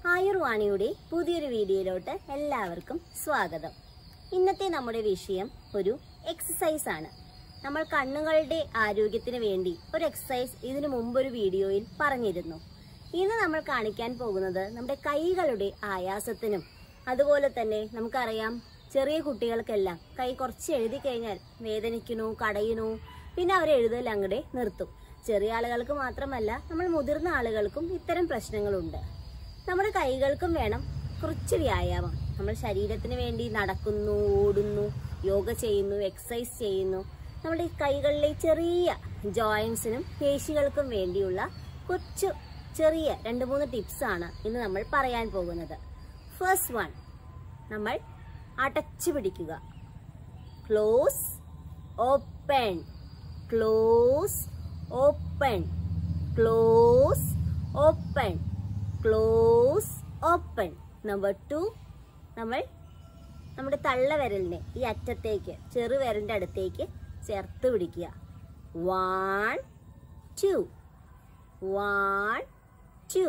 ആയുർവാണിയുടെ പുതിയൊരു വീഡിയോയിലോട്ട് എല്ലാവർക്കും സ്വാഗതം ഇന്നത്തെ നമ്മുടെ വിഷയം ഒരു എക്സസൈസ് ആണ് നമ്മൾ കണ്ണുകളുടെ ആരോഗ്യത്തിന് വേണ്ടി ഒരു എക്സസൈസ് ഇതിനു മുമ്പ് ഒരു വീഡിയോയിൽ പറഞ്ഞിരുന്നു ഇന്ന് നമ്മൾ കാണിക്കാൻ പോകുന്നത് നമ്മുടെ കൈകളുടെ ആയാസത്തിനും അതുപോലെ തന്നെ നമുക്കറിയാം ചെറിയ കുട്ടികൾക്കെല്ലാം കൈ കുറച്ച് എഴുതി കഴിഞ്ഞാൽ വേദനിക്കണു കടയണു പിന്നെ അവർ എഴുതൽ അങ്ങടെ നിർത്തും ചെറിയ ആളുകൾക്ക് മാത്രമല്ല നമ്മൾ മുതിർന്ന ആളുകൾക്കും ഇത്തരം പ്രശ്നങ്ങളുണ്ട് നമ്മുടെ കൈകൾക്കും വേണം കുറച്ച് വ്യായാമം നമ്മൾ ശരീരത്തിന് വേണ്ടി നടക്കുന്നു ഓടുന്നു യോഗ ചെയ്യുന്നു എക്സസൈസ് ചെയ്യുന്നു നമ്മുടെ കൈകളിലെ ചെറിയ ജോയിൻസിനും പേശികൾക്കും വേണ്ടിയുള്ള കൊച്ചു ചെറിയ രണ്ട് മൂന്ന് ടിപ്സ് ആണ് ഇന്ന് നമ്മൾ പറയാൻ പോകുന്നത് ഫസ്റ്റ് വൺ നമ്മൾ അടച്ചു പിടിക്കുക close open close open close open close open number two നമ്മൾ നമ്മുടെ തള്ളവിരലിനെ ഈ അറ്റത്തേക്ക് ചെറുവിരലിന്റെ അടുത്തേക്ക് ചേർത്ത് പിടിക്കുക one two one two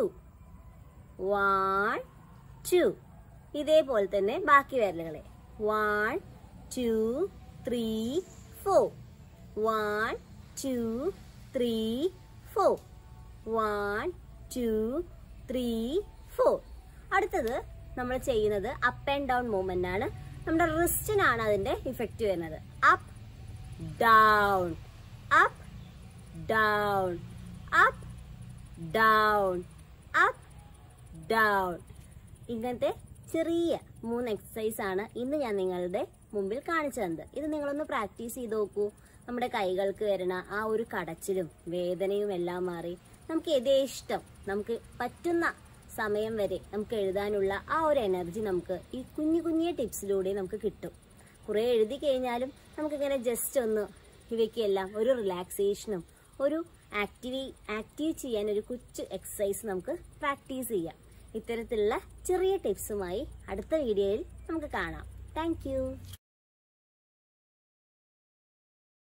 one two ഇതേപോലെ തന്നെ ബാക്കി വിരലുകളെ one two three four one two three four one two three four അടുത്തത് നമ്മൾ ചെയ്യുന്നത് അപ്പ് ആൻഡ് ഡൗൺ മൂവ്മെന്റ് ആണ് നമ്മുടെ റിസ്റ്റിനാണ് അതിന്റെ ഇഫക്റ്റ് വരുന്നത് up down up down up down up down ഇങ്ങനത്തെ ചെറിയ മൂന്ന് എക്സസൈസ് ആണ് ഇന്ന് ഞാൻ നിങ്ങളുടെ മുമ്പിൽ കാണിച്ചു തന്നത് ഇത് നിങ്ങളൊന്ന് പ്രാക്ടീസ് ചെയ്ത് നോക്കൂ നമ്മുടെ കൈകൾക്ക് വരുന്ന ആ ഒരു കടച്ചിലും വേദനയും എല്ലാം മാറി നമുക്ക് യഥേഷ്ടം നമുക്ക് പറ്റുന്ന സമയം വരെ നമുക്ക് എഴുതാനുള്ള ആ ഒരു എനർജി നമുക്ക് ഈ കുഞ്ഞു കുഞ്ഞു ടിപ്സിലൂടെ നമുക്ക് കിട്ടും കുറേ എഴുതി കഴിഞ്ഞാലും നമുക്കിങ്ങനെ ജസ്റ്റ് ഒന്ന് ഇവയ്ക്കെല്ലാം ഒരു റിലാക്സേഷനും ഒരു ആക്റ്റീവ് ആക്റ്റീവ് ചെയ്യാൻ ഒരു കൊച്ചു എക്സസൈസ് നമുക്ക് പ്രാക്ടീസ് ചെയ്യാം ഇത്തരത്തിലുള്ള ചെറിയ ടിപ്സുമായി അടുത്ത വീഡിയോയിൽ നമുക്ക് കാണാം താങ്ക്